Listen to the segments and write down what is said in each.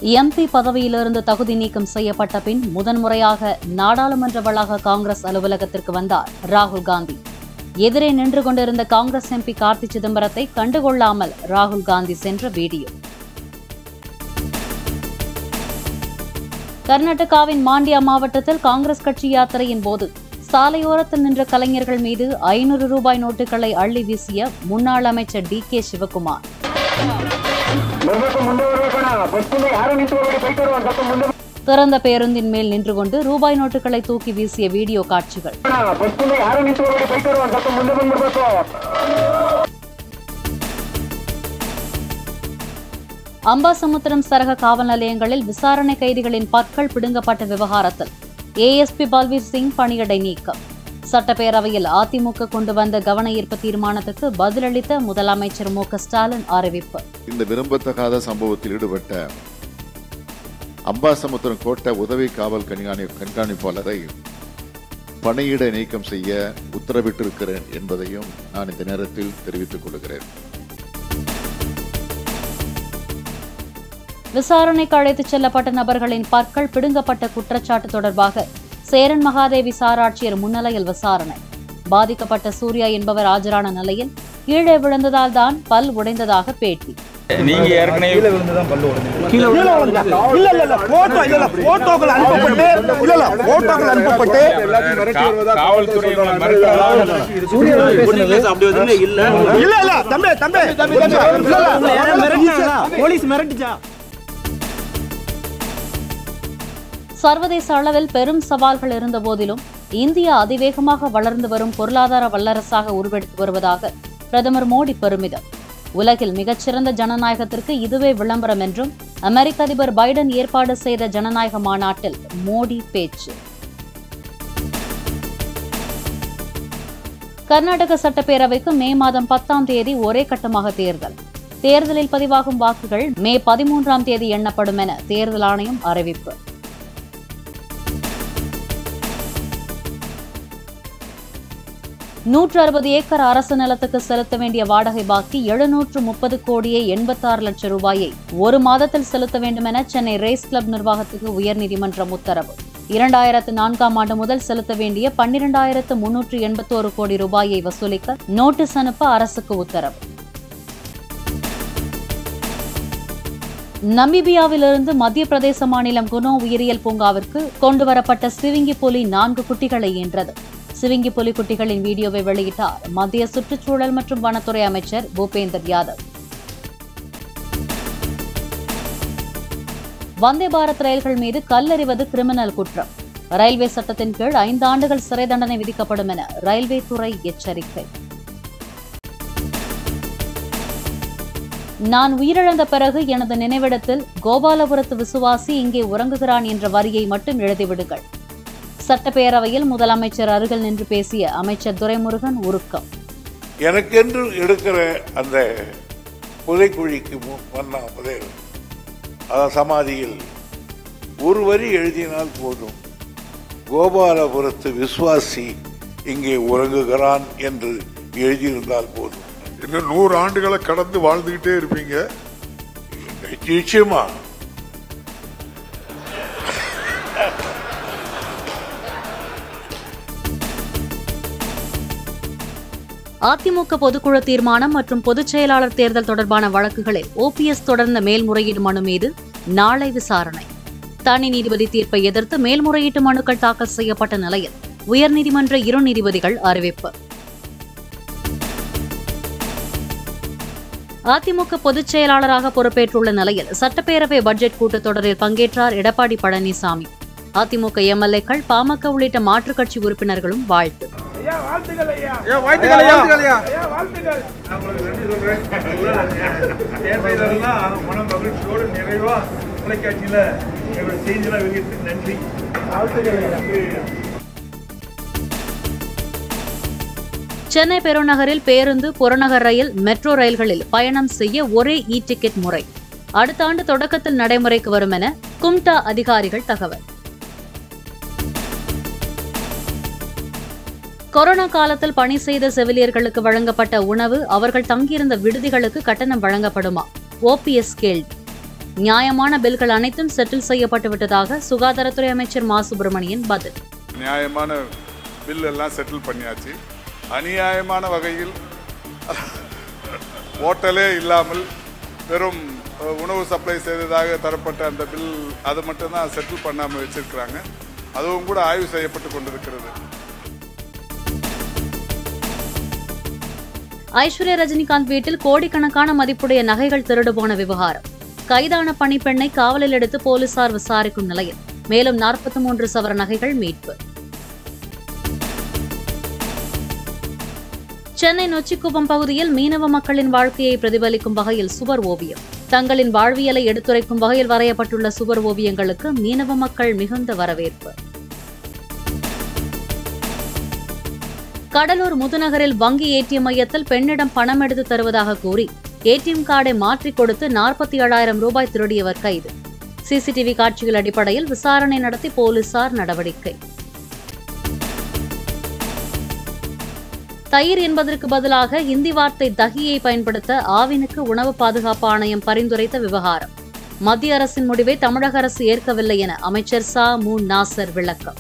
MP பதவியிலிருந்து தகுதி நீக்கம் செய்யப்பட்ட பின் முதன்முறையாக நாடாளுமன்ற வளாக காங்கிரஸ் அலுவலகத்திற்கு வந்தார் ராகுல் காந்தி எதிரே நின்று கொண்டிருந்த காங்கிரஸ் எம்பி கார்த்தி சிதம்பரத்தை கண்டுகொள்ளாமல் ராகுல் காந்தி சென்ற வீடியோ கர்நாடகாவின் மாண்டியா மாவட்டத்தில் காங்கிரஸ் கட்சி யாத்திரையின் போது சாலையோரத்தில் நின்ற கலைஞர்கள் மீது ஐநூறு ரூபாய் நோட்டுகளை அள்ளி வீசிய முன்னாள் அமைச்சர் டி கே சிவகுமார் ಬರ್ಬೇಕು ಮುಂದೆ ಬರ್ಬೇಕಣ್ಣ ಬಸ್ಸಿಂದ ಯಾರು ನಿಂತ್ಕೊಬೇಡಿ ಬೈಕರು ಒಂದ್ ಸ್ವಲ್ಪ ಮುಂದೆ திறந்த பேருந்தின் மேல் நின்று கொண்டு ரூபாய் நோட்டுகளை தூக்கி வீசிய வீடியோ காட்சிகள் ಅಣ್ಣ ಬಸ್ಸಿಂದ ಯಾರು ನಿಂತ್ಕೊಬೇಡಿ ಬೈಕರು ಒಂದ್ ಸ್ವಲ್ಪ ಮುಂದೆ ಬಂದ್ಬಿಡ್ಬೇಕು அம்பாசமுத்திரம் சரக காவல் நிலையங்களில் விசாரணை கைதிகளின் பற்கள் பிடுங்கப்பட்ட விவகாரத்தில் ஏஎஸ்பி பல்வீர் சிங் பணியிடை நீக்கம் சட்டப்பேரவையில் அதிமுக கொண்டு வந்த கவன ஈர்ப்பு தீர்மானத்துக்கு பதிலளித்த முதலமைச்சர் மு க ஸ்டாலின் அறிவிப்பு இந்த விரும்பத்தகாத சம்பவத்தில் ஈடுபட்ட அம்பாசமுத்திரம் கோட்ட உதவி காவல் கண்காணி கண்காணிப்பாளரை பணியிட நீக்கம் செய்ய உத்தரவிட்டிருக்கிறேன் என்பதையும் நான் இந்த நேரத்தில் தெரிவித்துக் கொள்கிறேன் விசாரணைக்கு அழைத்துச் செல்லப்பட்ட நபர்களின் பற்கள் பிடுங்கப்பட்ட குற்றச்சாட்டு தொடர்பாக சேரன் மகாதேவி சாராட்சியர் முன்னிலையில் விசாரணை பாதிக்கப்பட்ட சூர்யா என்பவர் ஆஜரான நிலையில் கீழே விழுந்ததால் தான் பல் உடைந்ததாக பேட்டி நீங்க ஏற்கனவே இல்ல இல்ல இல்ல போட்டோ இல்ல இல்ல போட்டோக்கள் அனுப்பப்பட்டு இல்ல இல்ல போட்டோக்கள் அனுப்பப்பட்டு கா- காவல்துறை உங்களை மிரட்டுறதா இல்ல இல்ல தம்பி தம்பி இல்ல இல்ல போலீஸ் மிரட்டுச்சா சர்வதேச அளவில் பெரும் சவால்கள் இருந்த போதிலும் இந்தியா அதிவேகமாக வளர்ந்து வரும் பொருளாதார வல்லரசாக உருவெடுத்து வருவதாக பிரதமர் மோடி பெருமிதம் உலகில் மிகச்சிறந்த ஜனநாயகத்திற்கு இதுவே விளம்பரம் என்றும் அமெரிக்க அதிபர் பைடன் ஏற்பாடு செய்த ஜனநாயக மாநாட்டில் மோடி பேச்சு கர்நாடக சட்டப்பேரவைக்கு மே மாதம் பத்தாம் தேதி ஒரே கட்டமாக தேர்தல் தேர்தலில் பதிவாகும் வாக்குகள் மே பதிமூன்றாம் தேதி எண்ணப்படும் என தேர்தல் ஆணையம் அறிவிப்பு நூற்று அறுபது ஏக்கர் அரசு நிலத்துக்கு செலுத்த வேண்டிய வாடகை பாக்கி எழுநூற்று முப்பது கோடியே எண்பத்தாறு லட்சம் ரூபாயை ஒரு மாதத்தில் செலுத்த வேண்டும் என சென்னை ரேஸ் கிளப் நிர்வாகத்துக்கு உயர்நீதிமன்றம் உத்தரவு இரண்டாயிரத்து நான்காம் ஆண்டு முதல் செலுத்த வேண்டிய பன்னிரண்டாயிரத்து முன்னூற்று எண்பத்தோரு கோடி ரூபாயை வசூலிக்க நோட்டீஸ் அனுப்ப அரசுக்கு உத்தரவு நமீபியாவிலிருந்து மத்திய பிரதேச மாநிலம் குனோ உயிரியல் பூங்காவிற்கு கொண்டுவரப்பட்ட சிவிங்கி புலி நான்கு குட்டிகளை ஈன்றது சிவிங்கி புலி குட்டிகளின் வீடியோவை வெளியிட்டார் மத்திய சுற்றுச்சூழல் மற்றும் வனத்துறை அமைச்சர் பூபேந்தர் யாதவ் வந்தே பாரத் ரயில்கள் மீது கல்லெறிவது கிரிமினல் குற்றம் ரயில்வே சட்டத்தின் கீழ் ஐந்து ஆண்டுகள் சிறை தண்டனை விதிக்கப்படும் என ரயில்வே துறை எச்சரிக்கை நான் உயிரிழந்த பிறகு எனது நினைவிடத்தில் கோபாலபுரத்து விசுவாசி இங்கே உறங்குகிறான் என்ற வரியை மட்டும் எழுதிவிடுங்கள் சட்டப்பேரவையில் முதலமைச்சர் அருகில் நின்று பேசிய அமைச்சர் துரைமுருகன் உருக்கம் எனக்கென்று எடுக்கிற அந்த புதைக்குழிக்கு மு- முன்னா முதல் அத சமாதியில் ஒரு வரி எழுதினால் போதும் கோபாலபுரத்து விஸ்வாசி இங்கே உறங்குகிறான் என்று எழுதியிருந்தால் போதும் இன்னும் நூறு ஆண்டுகளை கடந்து வாழ்ந்துகிட்டே இருப்பீங்க நிச்சயமா அதிமுக பொதுக்குழு தீர்மானம் மற்றும் பொதுச் செயலாளர் தேர்தல் தொடர்பான வழக்குகளில் ஓபிஎஸ் தொடர்ந்த மேல்முறையீடு மனு மீது நாளை விசாரணை தனி நீதிபதி தீர்ப்பை எதிர்த்து மேல்முறையீட்டு மனுக்கள் தாக்கல் செய்யப்பட்ட நிலையில் உயர்நீதிமன்ற இரு நீதிபதிகள் அறிவிப்பு அதிமுக பொதுச் செயலாளராக பொறுப்பேற்றுள்ள நிலையில் சட்டப்பேரவை பட்ஜெட் கூட்டத்தொடரில் பங்கேற்றார் எடப்பாடி பழனிசாமி அதிமுக எம்எல்ஏக்கள் பாமக உள்ளிட்ட மாற்றுக் கட்சி உறுப்பினர்களும் வாழ்த்து தேர்தலெல்லாம் மன மகிழ்ச்சியோடு நிறைவா தொலைக்காட்சியில எங்களோட செய்தியெல்லாம் வெளியிட்டு நன்றி சென்னை பெருநகரில் பேருந்து புறநகர் ரயில் மெட்ரோ ரயில்களில் பயணம் செய்ய ஒரே இ டிக்கெட் முறை அடுத்த ஆண்டு தொடக்கத்தில் நடைமுறைக்கு வரும் என கும்டா அதிகாரிகள் தகவல் கொரோனா காலத்தில் பணி செய்த செவிலியர்களுக்கு வழங்கப்பட்ட உணவு அவர்கள் தங்கியிருந்த விடுதிகளுக்கு கட்டணம் வழங்கப்படுமா ஓபிஎஸ் கேள்வி நியாயமான பில்கள் அனைத்தும் செட்டில் செய்யப்பட்டு விட்டதாக சுகாதாரத்துறை அமைச்சர் மா சுப்பிரமணியன் பதில் நியாயமான பில் எல்லாம் செட்டில் பண்ணியாச்சு அநியாயமான வகையில் ஓட்டலே இல்லாமல் வெறும் அஹ், உணவு சப்ளை செய்ததாக தரப்பட்ட அந்த பில் அதை மட்டும்தான் செட்டில் பண்ணாமல் வச்சிருக்கிறாங்க அதுவும் கூட ஆய்வு செய்யப்பட்டு கொண்டிருக்கிறது ஐஸ்வர்யா ரஜினிகாந்த் வீட்டில் கோடிக்கணக்கான மதிப்புடைய நகைகள் திருடு போன விவகாரம் கைதான பணிப்பெண்ணை காவலில் எடுத்து போலீசார் விசாரிக்கும் நிலையில் மேலும் நாற்பத்தி மூன்று சவர நகைகள் மீட்பு சென்னை நொச்சிக்குப்பம் பகுதியில் மீனவ மக்களின் வாழ்க்கையை பிரதிபலிக்கும் வகையில் சுவர் ஓவியம் தங்களின் வாழ்வியலை எடுத்துரைக்கும் வகையில் வரையப்பட்டுள்ள சுவர் ஓவியங்களுக்கு மீனவ மக்கள் மிகுந்த வரவேற்பு கடலூர் முதுநகரில் வங்கி ஏடிஎம் மையத்தில் பெண்ணிடம் பணம் எடுத்து தருவதாக கூறி ஏடிஎம் கார்டை மாற்றிக் கொடுத்து நாற்பத்தி ஏழாயிரம் ரூபாய் திருடியவர் கைது சிசிடிவி காட்சிகள் அடிப்படையில் விசாரணை நடத்தி போலீசார் நடவடிக்கை தயிர் என்பதற்கு பதிலாக ஹிந்தி வார்த்தை தகியை பயன்படுத்த ஆவினுக்கு உணவு பாதுகாப்பு ஆணையம் பரிந்துரைத்த விவகாரம் மத்திய அரசின் முடிவை தமிழக அரசு ஏற்கவில்லை என அமைச்சர் சா மு நாசர் விளக்கம்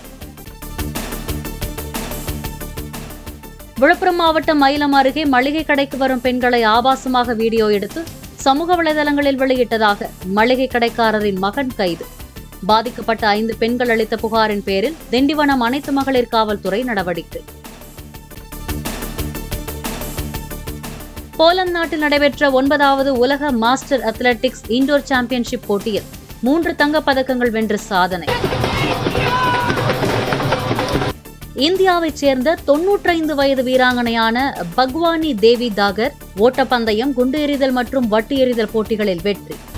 விழுப்புரம் மாவட்டம் மயிலம் அருகே மளிகை கடைக்கு வரும் பெண்களை ஆபாசமாக வீடியோ எடுத்து சமூக வலைதளங்களில் வெளியிட்டதாக மளிகை கடைக்காரரின் மகன் கைது பாதிக்கப்பட்ட ஐந்து பெண்கள் அளித்த புகாரின் பேரில் திண்டிவனம் அனைத்து மகளிர் காவல்துறை நடவடிக்கை போலந்து நாட்டில் நடைபெற்ற ஒன்பதாவது உலக மாஸ்டர் அத்லெட்டிக்ஸ் இண்டோர் சாம்பியன்ஷிப் போட்டியில் மூன்று தங்கப் பதக்கங்கள் வென்று சாதனை இந்தியாவைச் சேர்ந்த தொன்னூற்றைந்து வயது வீராங்கனையான பக்வானி தேவி தாகர் ஓட்டப்பந்தயம் குண்டு எறிதல் மற்றும் வட்டு எறிதல் போட்டிகளில் வெற்றி